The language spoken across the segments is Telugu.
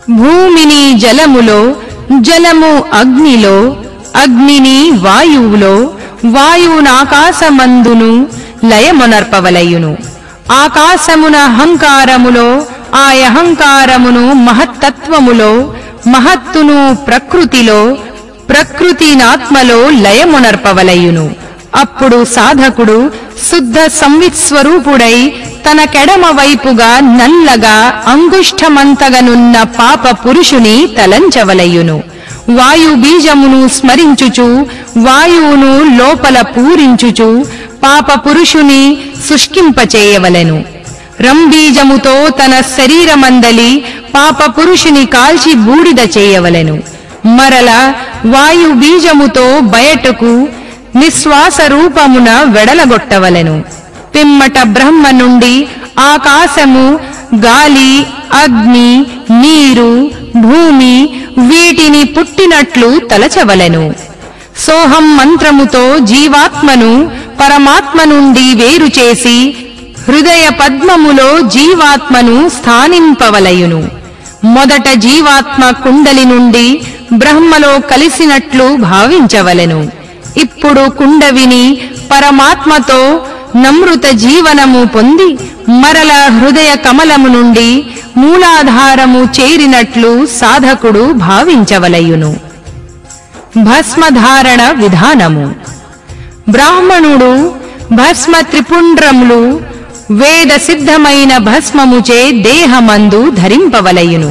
భూమిని జలములో జలము అగ్నిలో అగ్నిని వాయువులో వాయువునాకాశమందును లయమునర్పవలయును ఆకాశమున హంకారములో ఆయహంకారమును మహత్తత్వములో మహత్తును ప్రకృతిలో ప్రకృతినాత్మలో లయమునర్పవలయును అప్పుడు సాధకుడు శుద్ధ సంవిత్స్వరూపుడై తన కెడమ వైపుగా నల్లగా అంగుష్ఠమంతగనున్న పాప పురుషుని తలంచవలయును వాయు బీజమును స్మరించుచు వాయువును లోపల పూరించుచు పాప పురుషుని శుష్కింపచేయవలెను రంబీజముతో తన శరీరమందలి పాప పురుషుని కాల్చి బూడిద చేయవలెను మరల వాయు బీజముతో బయటకు నిశ్వాస రూపమున వెడలగొట్టవలెను పిమ్మట బ్రహ్మ నుండి ఆకాశము గాలి అగ్ని నీరు భూమి వీటిని పుట్టినట్లు తలచవలెను సోహం మంత్రముతో జీవాత్మను పరమాత్మ నుండి వేరు చేసి హృదయ పద్మములో జీవాత్మను స్థానింపవలయును మొదట జీవాత్మ కుండలి నుండి బ్రహ్మలో కలిసినట్లు భావించవలెను ఇప్పుడు కుండవిని పరమాత్మతో నమృత జీవనము పొంది మరల హృదయ కమలము నుండి మూలాధారము చేరినట్లు సాధకుడు భావించవలయును భస్మధారణ విధానము బ్రాహ్మణుడు భస్మ త్రిపుండ్రములు వేద సిద్ధమైన భస్మముచే దేహమందు ధరింపవలయును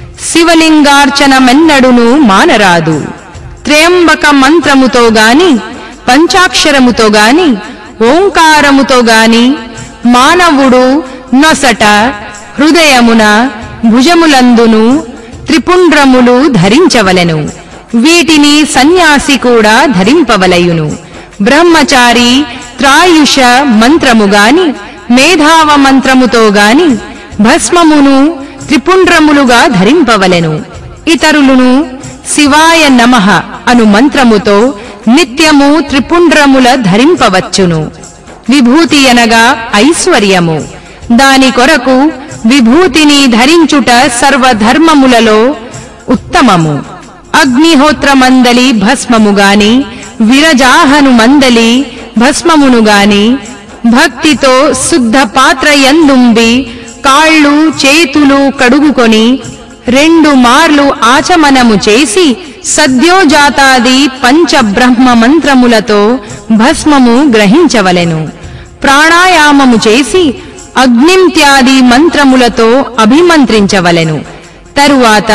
శివలింగార్చనమెన్నడును మానరాదు త్రయంబక మంత్రముతో గాని పంచాక్షరముతో గాని ఓంకారముతో గాని మానవుడు నొసట హృదయమున భుజములందును త్రిపుండ్రములు ధరించవలెను వీటిని సన్యాసి కూడా ధరింపవలయును బ్రహ్మచారి త్రాయుష మంత్రము గాని మేధావ మంత్రముతో గాని భస్మమును త్రిపుండ్రములుగా ధరింపవలెను ఇతరులను శివాయ నమః అను మంత్రముతో నిత్యము త్రిపుండ్రముల ధరింపవచ్చును విభూతి అనగా ఐశ్వర్యము దాని కొరకు విభూతిని ధరించుట సర్వధర్మములలో ఉత్తమము అగ్నిహోత్రమందలి భస్మము గాని విరజాహను మందలి భస్మమును గాని భక్తితో శుద్ధ పాత్ర యందుంబి కాళ్ళు చేతులు కడుగుకొని రెండు మార్లు ఆచమనము చేసి సద్యోజాతాది పంచబ్రహ్మ మంత్రములతో భస్మము గ్రహించవలెను ప్రాణాయామము చేసి అగ్నింత్యాది మంత్రములతో అభిమంత్రించవలెను తరువాత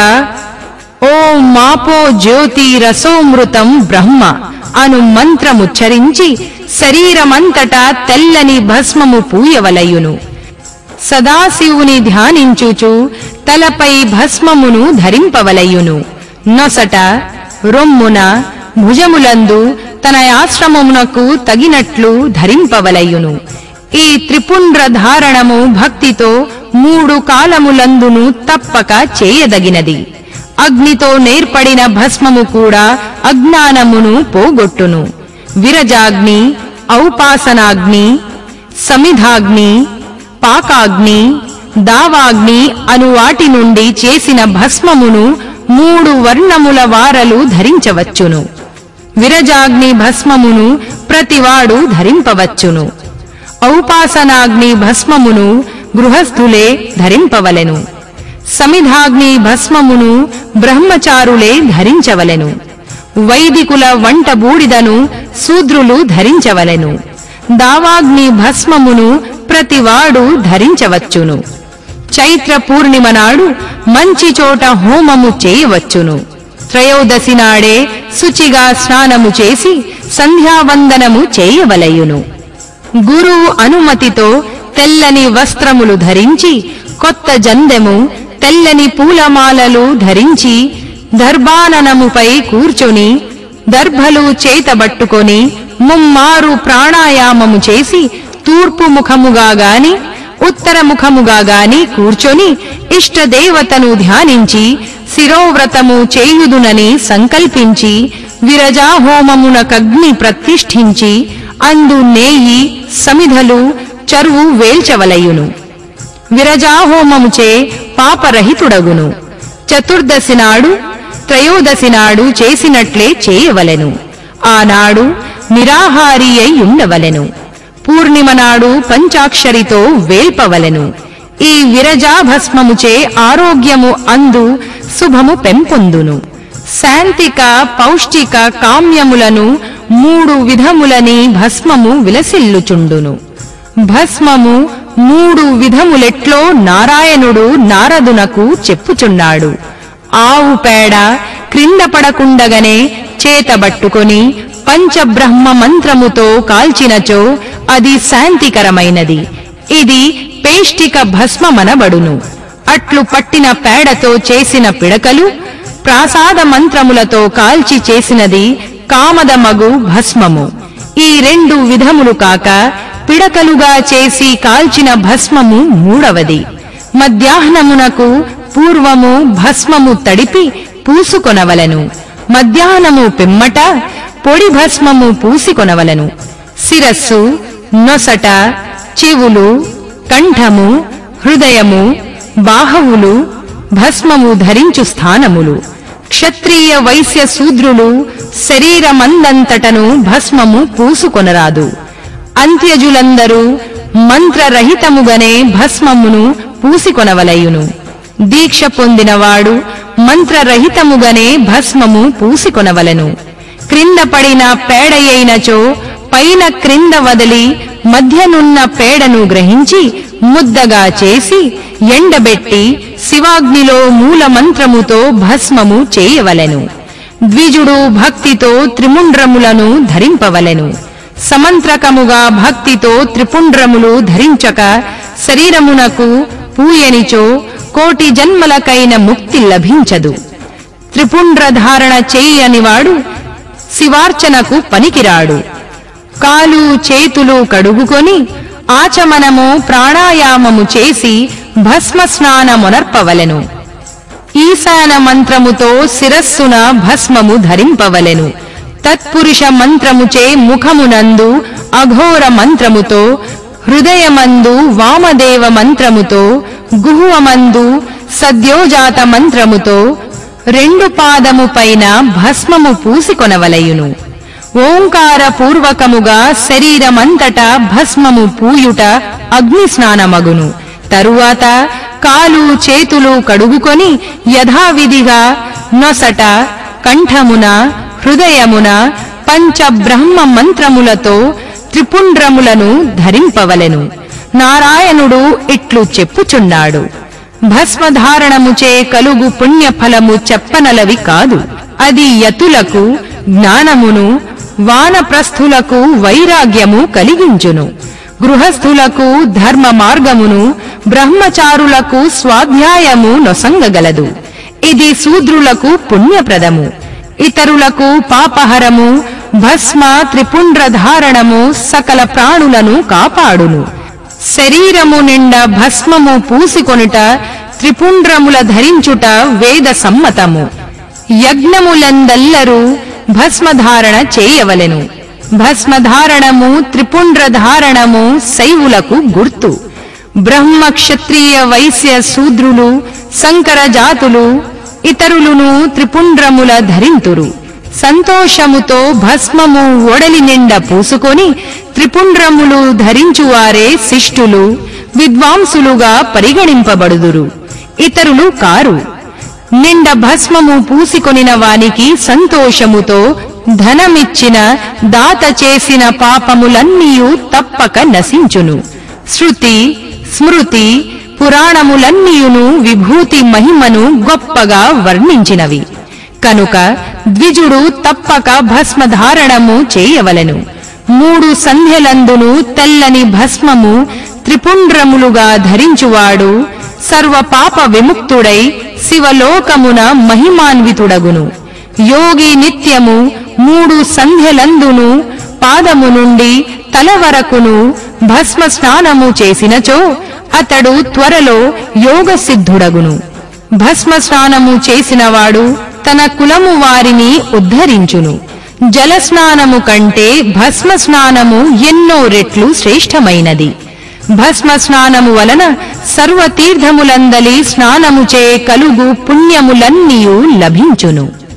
ఓం మాపో జ్యోతి రసోమృతం బ్రహ్మ అను మంత్రముచ్చరించి శరీరమంతటా తెల్లని భస్మము పూయవలయును సదాశివుని ధ్యానించుచు తలపై భస్మమును ధరింపవలయును నొసట రొమ్మున భుజములందు తన ఆశ్రమమునకు తగినట్లు ధరింపవలయును ఈ త్రిపుండ్ర ధారణము భక్తితో మూడు కాలములందును తప్పక చేయదగినది అగ్నితో నేర్పడిన భస్మము కూడా అజ్ఞానమును పోగొట్టును విరజాగ్ని ఔపాసనాగ్ని సమిధాగ్ని పాకాగ్ని దావాగ్ని అను వాటి నుండి చేసిన భస్మమును మూడు వర్ణముల వారలు ధరించవచ్చును విరజాగ్ని భస్మమును ప్రతివాడు ధరింపవచ్చును ఔపాసనాగ్ని భస్మమును గృహస్థులే ధరింపవలెను సమిధాగ్ని భస్మమును బ్రహ్మచారులే ధరించవలెను వైదికుల వంట బూడిదను శూద్రులు ధరించవలెను దావాగ్ని భస్మమును ప్రతివాడు ధరించవచ్చును చైత్ర పూర్ణిమ నాడు మంచి చోట హోమము చేయవచ్చును త్రయోదశి నాడే శుచిగా స్నానము చేసి సంధ్యావందనము చేయవలయును గురువు అనుమతితో తెల్లని వస్త్రములు ధరించి కొత్త జందెము తెల్లని పూలమాలలు ధరించి దర్బాననముపై కూర్చొని దర్భలు చేతబట్టుకొని ముమ్మారు ప్రాణాయామము చేసి తూర్పు ముఖముగా గాని ఉత్తర ముఖముగా గాని కూర్చొని ఇష్టదేవతను ధ్యానించి శిరోవ్రతము చేయుదునని సంకల్పించి విరజాహోమమునకగ్ని ప్రతిష్ఠించి అందు నేయి సమిధలు చరువు వేల్చవలయును విరజాహోమముచే పాపరహితుడగును చతుర్దశి నాడు త్రయోదశి నాడు చేసినట్లే చేయవలెను ఆనాడు నిరాహారి అయి ఉండవలెను పూర్ణిమ నాడు పంచాక్షరితో వేల్పవలెను ఈ విరజాభస్మముచే ఆరోగ్యము అందు శుభము పెంపొందును శాంతిక పౌష్టిక కామ్యములను మూడు విధములని భస్మము విలసిల్లుచుండును భస్మము మూడు విధములెట్లో నారాయణుడు నారదునకు చెప్పుచున్నాడు ఆవు పేడ క్రింద పడకుండగనే చేతబట్టుకొని పంచబ్రహ్మ మంత్రముతో కాల్చినచో అది శాంతికరమైనది ఇది పేష్టిక భస్మమనబడును అట్లు పట్టిన పేడతో చేసిన పిడకలు ప్రాసాద మంత్రములతో కాల్చి చేసినది కామదమగు భస్మము ఈ రెండు విధములు కాక పిడకలుగా చేసి కాల్చిన భస్మము మూడవది మధ్యాహ్నమునకు పూర్వము భస్మము తడిపి పూసుకొనవలెను మధ్యాహ్నము పిమ్మట పొడి భస్మము పూసికొనవలెను శిరస్సు నొసట చెవులు కంఠము హృదయము బాహవులు భస్మము ధరించు స్థానములు క్షత్రియ వైశ్య శూద్రులు శరీరమందంతటను భస్మము పూసుకొనరాదు అంత్యజులందరూ మంత్రరహితముగనే భస్మమును పూసికొనవలయును దీక్ష పొందినవాడు మంత్రరహితముగనే భస్మము పూసికొనవలెను క్రింద పడిన పేడయైనచో పైన క్రింద వదిలి మధ్యనున్న పేడను గ్రహించి ముద్దగా చేసి ఎండబెట్టి శివాగ్నిలో మూల మంత్రముతో భస్మము చేయవలెను ద్విజుడు భక్తితో త్రిముండ్రములను ధరింపవలెను సమంత్రకముగా భక్తితో త్రిపుండ్రములు ధరించక శరీరమునకు పూయనిచో కోటి జన్మలకైన ముక్తి లభించదు త్రిపుండ్ర ధారణ చేయనివాడు శివార్చనకు పనికిరాడు కాలు చేతులు కడుగుకొని ఆచమనము ప్రాణాయామము చేసి భస్మ స్నానమునర్పవలెను ఈశాన మంత్రముతో శిరస్సున భస్మము ధరింపవలెను తత్పురుష మంత్రముచే ముఖమునందు అఘోర మంత్రముతో హృదయమందు వామదేవ మంత్రముతో గుహువమందు సద్యోజాత మంత్రముతో రెండు పాదము పైన భస్మము పూసికొనవలయును ఓంకార పూర్వకముగా శరీరమంతటా భస్మము పూయుట అగ్ని స్నానమగును తరువాత కాలు చేతులు కడుగుకొని యథావిధిగా నొసట కంఠమున హృదయమున పంచబ్రహ్మ మంత్రములతో త్రిపుండ్రములను ధరింపవలెను నారాయణుడు ఇట్లు చెప్పుచున్నాడు భస్మధారణముచే కలుగు పుణ్యఫలము చెప్పనలవి కాదు అది యతులకు జ్ఞానమును వానప్రస్థులకు వైరాగ్యము కలిగించును గృహస్థులకు ధర్మ మార్గమును బ్రహ్మచారులకు స్వాధ్యాయము నొసంగగలదు ఇది శూద్రులకు పుణ్యప్రదము ఇతరులకు పాపహరము భస్మ త్రిపుండ్ర ధారణము సకల ప్రాణులను కాపాడును శరీరము నిండా భస్మము పూసికొనుట త్రిపుండ్రముల ధరించుట వేద సమ్మతము యజ్ఞములందల్లరూ భస్మధారణ చేయవలెను భస్మధారణము త్రిపుండ్ర ధారణము శైవులకు గుర్తు బ్రహ్మ క్షత్రియ వైశ్య శూద్రులు సంకర జాతులు ఇతరులును త్రిపుండ్రముల ధరింతురు సంతోషముతో భస్మము ఒడలి నిండా పూసుకొని త్రిపుండ్రములు ధరించువారే శిష్టులు విద్వాంసులుగా పరిగణింపబడుదురు ఇతరులు కారు నిండ భస్మము పూసికొనిన వానికి సంతోషముతో ధనమిచ్చిన దాత చేసిన పాపములన్నీయు తప్పక నశించును శృతి స్మృతి పురాణములన్నీయును విభూతి మహిమను గొప్పగా వర్ణించినవి కనుక ద్విజుడు తప్పక భస్మధారణము చేయవలెను మూడు సంధ్యలందును తెల్లని భస్మము త్రిపుండ్రములుగా ధరించువాడు సర్వ పాప విముక్తుడై శివలోకమున మహిమాన్వితుడగును యోగి నిత్యము మూడు సంధ్యలందును పాదము నుండి తల వరకును భస్మ స్నానము చేసినచో అతడు త్వరలో యోగ సిద్ధుడగును భస్మ స్నానము చేసినవాడు తన కులము వారిని ఉద్ధరించును జల స్నానము కంటే భస్మ స్నానము ఎన్నో రెట్లు శ్రేష్టమైనది భస్మ స్నానము వలన సర్వతీర్థములందలి స్నానముచే కలుగు పుణ్యములన్నీయు లభించును